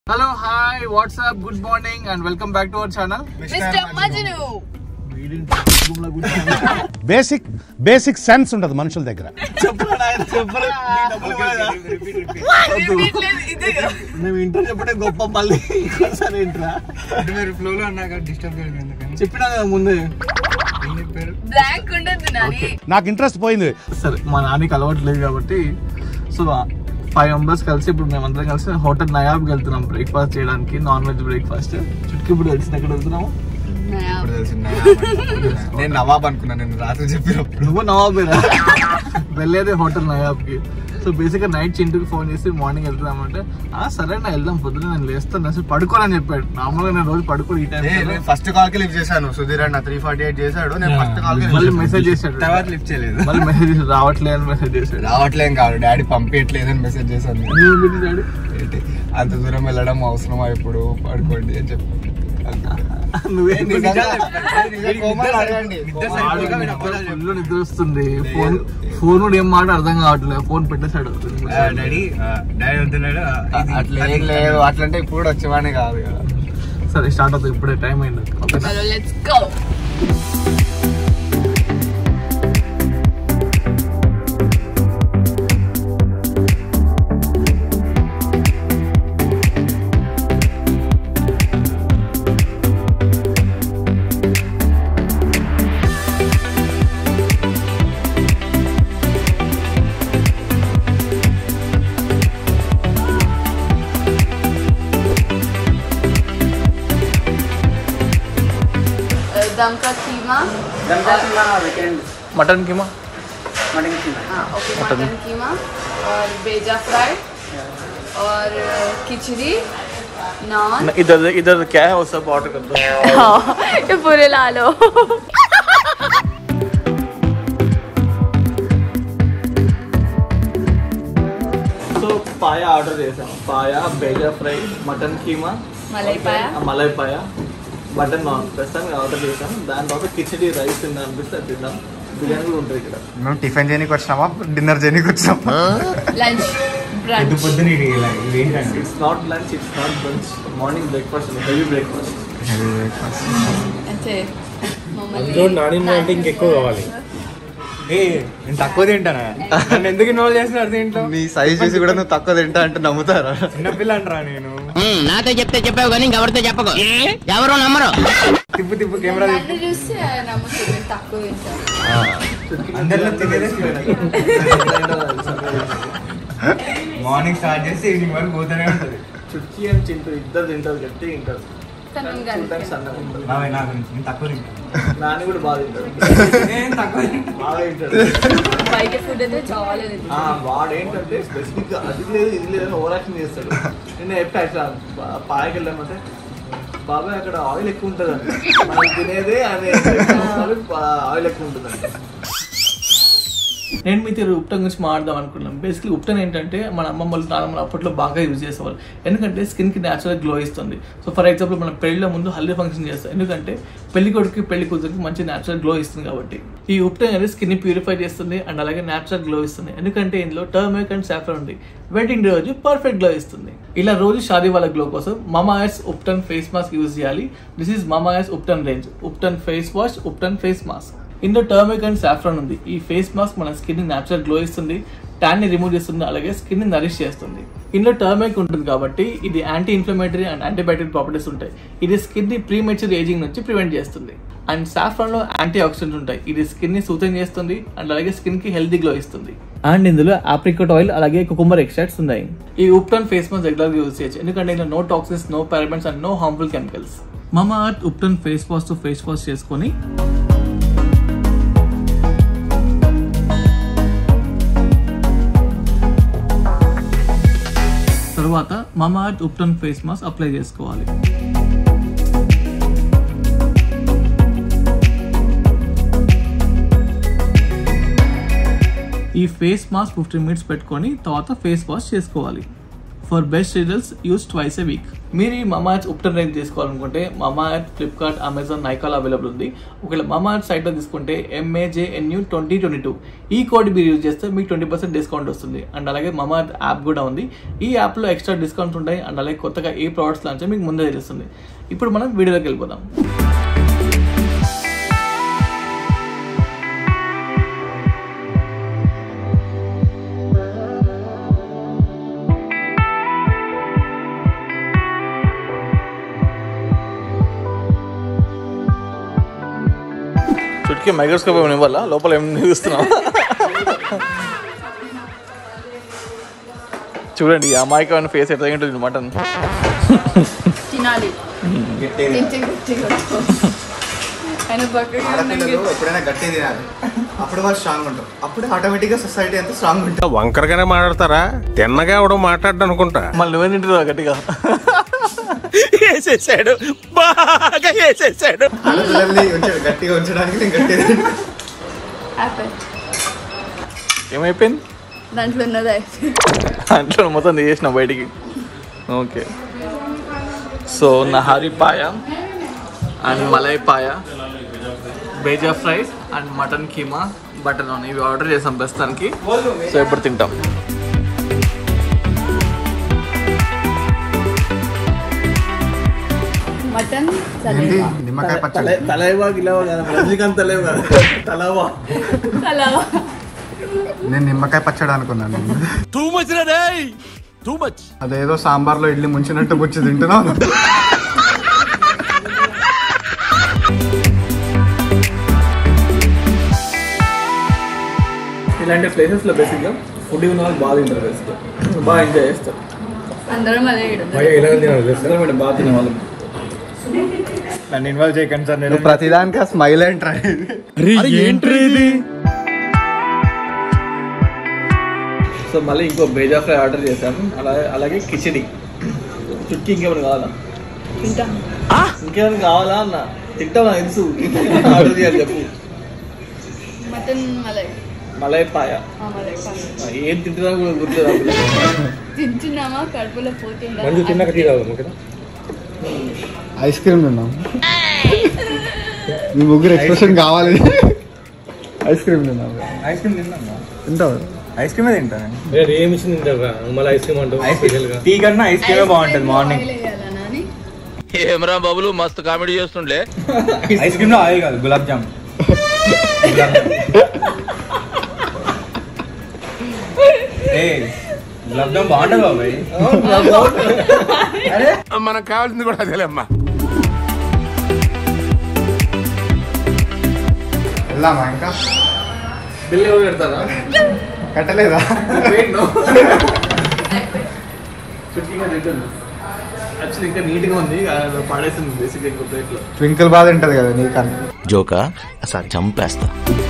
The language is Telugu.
Hello hi what's up good morning and welcome back to our channel mister Majnu basic basic sense ఉంటుంది మనుషుల దగ్గర రిపీట్ లేదు ఇది మేము ఇంటర్ చెప్పడే గొప్ప మళ్ళీ ఇంకోసారి ఏంట్రా మీరు ఫ్లో లో అన్నాక డిస్టర్బ్ చేయడం ఎందుకని చెప్పినా కదా ముందే ఏం చెప్పారు బ్లాంక్ ఉండదు నాని నాకు ఇంట్రెస్ట్ పోయింది సరే మా నాన్నకి అలవాట్లేదు కాబట్టి సో ఫైవ్ మెంబర్స్ కలిసి ఇప్పుడు మేమందరం కలిసి హోటల్ నయాబ్కి వెళ్తున్నాం బ్రేక్ఫాస్ట్ చేయడానికి నాన్ వెజ్ బ్రేక్ఫాస్ట్ చుట్టుకి ఇప్పుడు తెలిసిన ఎక్కడ వెళ్తున్నాము ఇప్పుడు తెలిసింది నవాబ్ అనుకున్నా. నేను నవాబ్ అనుకున్నా నేను రాత్రి చెప్పినప్పుడు నువ్వు నవాబేరా వెళ్ళేదే హోటల్ నయాబ్కి సో బేసిక్గా నైట్ చింటూకి ఫోన్ చేసి మార్నింగ్ వెళ్తున్నామంటే ఆ సరే నా వెళ్దాం పొద్దున నేను లేస్తాను అసలు పడుకోనని చెప్పాడు నార్మల్గా నేను రోజు పడుకోని ఈ టైం నేను ఫస్ట్ కాల్ కి లిఫ్ట్ చేశాను సుధీర్ అన్న త్రీ ఫార్టీ ఎయిట్ చేశాడు నేను ఫస్ట్ కాల్ కి మళ్ళీ మెసేజ్ చేశాడు తర్వాత లిఫ్ట్ చేయలేదు మళ్ళీ మెసేజ్ చేసి రావట్లేదు అని మెసేజ్ చేశాడు రావట్లేం కాదు డాడీ పంపించట్లేదని మెసేజ్ చేశాను నేను. నువ్వు పెట్టి డాడీ ఏంటి అంత దూరం వెళ్ళడం అవసరమా ఇప్పుడు పడుకోండి అని చెప్పి నువ్వేం నిజంగా నిజంగా కోమల్ అడగండి. ఫుల్ నిద్ర వస్తుంది ఫోన్ ఫోన్ కూడా ఏం మాట అర్థం కావట్లేదు ఫోన్ పెట్టేశాడు డాడీ డాడీ వద్దున్నాడు అట్లా ఏం లేదు అట్లంటే ఇప్పుడు కూడా వచ్చేవాడిని కాదు కదా సరే స్టార్ట్ అవుతుంది ఇప్పుడే టైం అయింది ఓకేనా హలో లెట్స్ గో दम का कीमा మటన్ కిమా हाँ ओके मटन कीमा और बेजा फ्राई और खिचड़ी नान इधर इधर क्या है वो सब ऑर्डर कर दो हाँ ये पूरे ला लो సో పాయా ఆర్డర్ చేశాను paya bheja fry mutton keema malai paya malai paya mutton naan ప్రస్తుతానికి ఆర్డర్ చేశాను దాని తర్వాత కిచడీ రైస్ తిందా అనిపిస్తే అది తిందాం బిర్యానీ కూడా ఉంటుంది ఇక్కడ మేము టిఫిన్ చేయడానికి వచ్చినామా డిన్నర్ చేయడానికి వచ్చినామా लंच ब्रंच పొద్దున ఏంటండి it's not lunch it's not lunch morning breakfast heavy breakfast అంటే మమ్మల్ని నాని అంటే ఇంకెక్కువ కావాలి ఏ నేను తక్కువ తింటానా నన్ను ఎందుకు ఇన్వాల్వ్ చేస్తున్నారు దీంట్లో నీ సైజ్ చూసి కూడా నువ్వు తక్కువ తింటా అంటే నమ్ముతారా చిన్నపిల్ల అంటారా నేను ఉమ్, నాతో చెప్తే చెప్పావు కానీ ఇంకెవరితో చెప్పకు ఎవరు నమ్మరు తిప్పు తిప్పు కెమెరా నన్ను చూస్తే నమ్ముతుంది తక్కువ తింటాను అందరిలో తినేదే మార్నింగ్ స్టార్ట్ చేస్తే ఈవినింగ్ వరకు పోతూనే ఉంటుంది చుట్కీ అని చింటూ ఇద్దరు తింటారు గట్టి తింటారు తను చూడటానికి సన్నగా ఉంటారు నావే నా గురించి నేను తక్కువ తింటాను నాని కూడా బాగా తింటాడు నేను తక్కువ తింటాను బాగా తింటాడు బయట ఫుడ్ అయితే చాలా తింటాను ఆ, వాడు ఏంటంటే స్పెసిఫిక్ అది లేదు ఇది లేదని ఓవర్ యాక్షన్ చేస్తాడు నేను చెప్పా ఇట్లా పా- పాయకి వెళ్ళామంటే బాబాయ్ అక్కడ ఆయిల్ ఎక్కువ ఉంటుంది అంట మనం తినేదే అదే ఆయిల్ ఎక్కువ ఉంటుంది అంట నేను మీతో ఉప్టన్ గురించి మాట్లాడదాం అనుకున్నాం బేసిక్లీ ఉప్టన్ ఏంటంటే మన అమ్మమ్మలు నాన్నమ్మలు అప్పట్లో బాగా యూజ్ చేసేవాళ్ళు ఎందుకంటే స్కిన్కి న్యాచురల్ గ్లో ఇస్తుంది సో ఫర్ ఎగ్జాంపుల్ మనం పెళ్లిలో ముందు హల్దీ ఫంక్షన్ చేస్తాం ఎందుకంటే పెళ్లి కొడుకు పెళ్లి కూతురికి మంచి న్యాచురల్ గ్లో ఇస్తుంది కాబట్టి ఈ ఉప్టన్ అనేది స్కిన్ ప్యూరిఫై చేస్తుంది అండ్ అలాగే న్యాచురల్ గ్లో ఇస్తుంది ఎందుకంటే ఇందులో టర్మరిక్ అండ్ సాఫ్రన్ ఉంది వెడ్డింగ్ డే రోజు పర్ఫెక్ట్ గ్లో ఇస్తుంది ఇలా రోజు షాదీ వాళ్ళ గ్లో కోసం మమా ఎస్ ఉప్టన్ ఫేస్ మాస్క్ యూజ్ చేయాలి దిస్ ఈస్ మమా ఎస్ ubtan range ubtan face wash ubtan face mask ఇందులో టర్మిక్ అండ్ సాఫ్రాన్ ఉంది ఈ ఫేస్ మాస్క్ మన స్కిన్ ని న్యాచురల్ గ్లో ఇస్తుంది ట్యాన్ ని రిమూవ్ చేస్తుంది అలాగే స్కిన్ ని నరిష్ చేస్తుంది ఇందులో టర్మిక్ ఉంటుంది కాబట్టి ఇది anti inflammatory and antibiotic properties ఉంటాయి ఇది స్కిన్ ని ప్రీమెచ్యూర్ ఏజింగ్ నుంచి ప్రివెంట్ చేస్తుంది అండ్ సాఫ్రాన్ లో యాంటీ ఆక్సిడెంట్స్ ఉంటాయి ఇది స్కిన్ ని సూతం చేస్తుంది అండ్ అలాగే స్కిన్ కి హెల్తీ గ్లో ఇస్తుంది అండ్ ఇందులో ఆప్రికట్ ఆయిల్ అలాగే కుకుంబర్ ఎక్స్ట్రాక్ట్స్ ఉన్నాయి ఈ ubtan face mask regular use చేయొచ్చు ఎందుకంటే ఇందులో no toxins no parabens and no harmful chemicals Mamaearth ubtan face wash తో ఫేస్ వాష్ చేసుకొని తర్వాత Mamaearth ubtan face mask apply చేసుకోవాలి ఈ ఫేస్ మాస్క్ ఫిఫ్టీన్ మినిట్స్ పెట్టుకొని తర్వాత ఫేస్ వాష్ చేసుకోవాలి for best results use twice a week మీరు ఈ మమార్త్ ఉప్టన్ రేంజ్ తీసుకోవాలనుకుంటే మమార్త్ ఫ్లిప్కార్ట్ అమెజాన్ నైకాల్ అవైలబుల్ ఉంది ఒకవేళ మమార్త్ సైట్లో తీసుకుంటే ఎంఏజేఎన్యూ ట్వంటీ ట్వంటీ టూ ఈ కోడ్ మీరు యూజ్ చేస్తే మీకు ట్వంటీ పర్సెంట్ డిస్కౌంట్ వస్తుంది అండ్ అలాగే మమార్త్ యాప్ కూడా ఉంది ఈ యాప్లో ఎక్స్ట్రా డిస్కౌంట్స్ ఉంటాయి అండ్ అలాగే కొత్తగా ఏ ప్రోడక్ట్స్ లాంచ్ మీకు ముందే తెలుస్తుంది ఇప్పుడు మనం వీడియోలోకి వెళ్ళిపోదాం చుట్టుకి మైక్రోస్కోప్ ఏమైనా ఇవ్వాలా లోపల ఏమైనా చూస్తున్నాం చూడండి ఈ అమాయకమైన ఫేస్ ఎట్లా ఉంటుంది మటన్ తినాలి తింటే గట్టిగా వస్తుంది. ఆయన పక్కగా ఆడపిల్లలు ఎప్పుడైనా గట్టి తినాలి అప్పుడు వాళ్ళు స్ట్రాంగ్ ఉంటారు అప్పుడు ఆటోమేటిక్ గా సొసైటీ అంతా స్ట్రాంగ్ ఉంటుంది వంకరగానే మాట్లాడతారా తిన్నగా ఎవడో మాట్లాడ్డా అనుకుంటా మళ్ళీ నువ్వే తింటున్నావు గట్టిగా వేసేసాడు బాగా వేసేసాడు ఆడపిల్లల్ని ఉంచాడు గట్టిగా ఉంచడానికి నేను గట్టిగా తింటా. యాపిల్ ఏమైపోయింది దాంట్లో ఉన్నది అంట్లో మొత్తం తీసేసిన బయటికి okay so nahari paya and malai paya bheja fry and mutton keema butter naan ఇవి ఆర్డర్ చేసాం ప్రస్తుతానికి సో ఇప్పుడు తింటాం మటన్ ఏంటి నిమ్మకాయ పచ్చడి తలైవా గిలవా కదా రజనీకాంత్ తలేవు కదా తలవా అలావా నేను నిమ్మకాయ పచ్చడి అనుకున్నాను టూ మచ్ రే టూ మచ్ అదేదో సాంబార్లో ఇడ్లీ ముంచినట్టు ముంచి తింటున్నాను ఇలాంటి ప్లేసెస్లో బేసిక్గా ఫుడ్ ఉన్న వాళ్ళు బాగా తింటారు బేసిక్గా బాగా ఎంజాయ్ చేస్తారు అందరం అదే ఈడ. అందరం బాగా తినే వాళ్ళు నన్ను ఇన్వాల్వ్ చేయకండి సార్ నేను ప్రతిదానికి స్మైల్ ఏంట్రా సో మళ్ళీ ఇంకో బేజా ఫ్రై ఆర్డర్ చేశాను అలాగే అలాగే కిచిడి చుట్కి ఇంకేమైనా కావాలా తింటా ఇంకేమైనా కావాలా అన్న తింటావు నాకు తెలుసు ఆర్డర్ చేయాలి చెప్పు మటన్ మలై మలై పాయ ఆ, మలై పాయ్. ఏం తింటున్నా కూడా గుర్తురాదు తింటున్నామా కడుపులో పోతుందా మందు తిన్నాక తీరావు కదా ఐస్ క్రీమ్ తిన్నాం మీ ముగ్గురు ఎక్స్ప్రెషన్ కావాలి ఐస్ క్రీమ్ తిన్నాం ఐస్ క్రీమ్ తిన్నా తింటావు ఐస్ క్రీమే తింటాను ఏమి ఇచ్చింది తింటావురా మళ్ళీ ఐస్ క్రీమ్ అంటావు స్పెషల్ గా టీ కన్నా ఐస్ క్రీమే బాగుంటుంది మార్నింగ్ ఆయిల్ వేయాలా నాని? ఏమరా బాబులు మస్తు కామెడీ చేస్తుండే ఐస్ క్రీమ్ లో ఆయిల్ కాదు గులాబ్ జామ్ ఏ గులాబ్ జామ్ బాగుంటుంది బాబాయ్ మనకు కావాల్సింది కూడా అదేలేమ్మా వెళ్దామా ఇంకా బిల్ ఎవరు పెడతారా కట్టలేదా చుట్కీగా తింటుంది యాక్చువల్లీ ఇంకా నీట్గా ఉంది అది పడేసింది బేసిక్గా ఇంకో ప్లేట్లో ట్వింకిల్ బాధ ఉంటుంది కదా నీకన్నా జోకా సారీ చంపేస్తా